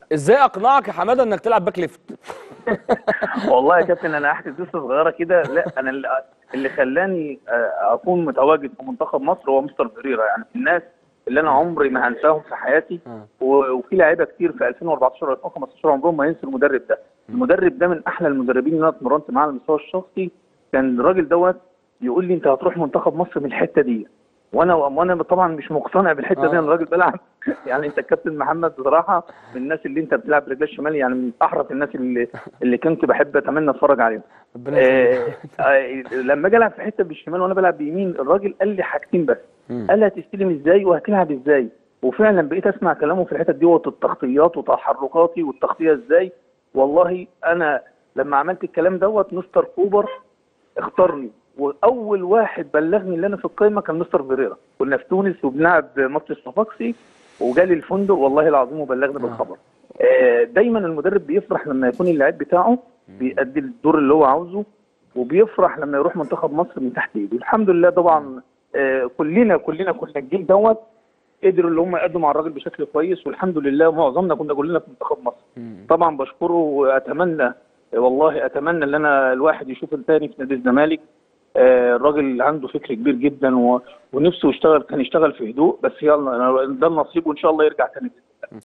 ازاي اقنعك يا حماده انك تلعب باك ليفت والله يا كابتن انا هحكي قصه صغيره كده لا انا اللي- اللي خلاني آه، اكون متواجد في منتخب مصر هو مستر فيريرا يعني الناس اللي انا عمري ما هنساهم في حياتي آه. و- وفي لعيبه كتير في 2014 و 2015 عمرهم ما ينسوا المدرب ده المدرب ده من احلى المدربين اللي انا اتمرنت معاه على المستوى الشخصي كان الراجل دوت يقول لي انت هتروح منتخب مصر من الحته دي وانا وانا طبعا مش مقتنع بالحته دي آه. انا راجل بلعب يعني انت الكابتن محمد بصراحه من الناس اللي انت بتلعب برجلك الشمال يعني من احرف الناس اللي اللي كنت بحب اتمنى اتفرج عليهم ربنا يخليك آه، آه، لما اجي العب في حته بالشمال وانا بلعب بيمين الراجل قال لي حاجتين بس مم. قال لي هتستلم ازاي وهتلعب ازاي وفعلا بقيت اسمع كلامه في الحتت دي والتغطيات وتحركاتي والتغطيه ازاي والله انا لما عملت الكلام دوت مستر كوبر اختارني واول واحد بلغني ان انا في القائمه كان مستر فيريرا كنا في تونس وبنلعب ماتش الصفاقسي وجالي الفندق والله العظيم وبلغني بالخبر آه، دايما المدرب بيفرح لما يكون اللاعب بتاعه بيأدي الدور اللي هو عاوزه وبيفرح لما يروح منتخب مصر من تحت ايده الحمد لله طبعا آه، كلنا كلنا كنا الجيل دوت قدروا اللي هم يقدموا على الراجل بشكل كويس والحمد لله معظمنا كنا كلنا في منتخب مصر مم. طبعا بشكره واتمنى والله اتمنى ان انا الواحد يشوف الثاني في نادي الزمالك آه، الراجل عنده فكر كبير جدا و... ونفسه يشتغل كان يشتغل في هدوء بس يلا أنا- ده النصيب وان شاء الله يرجع تاني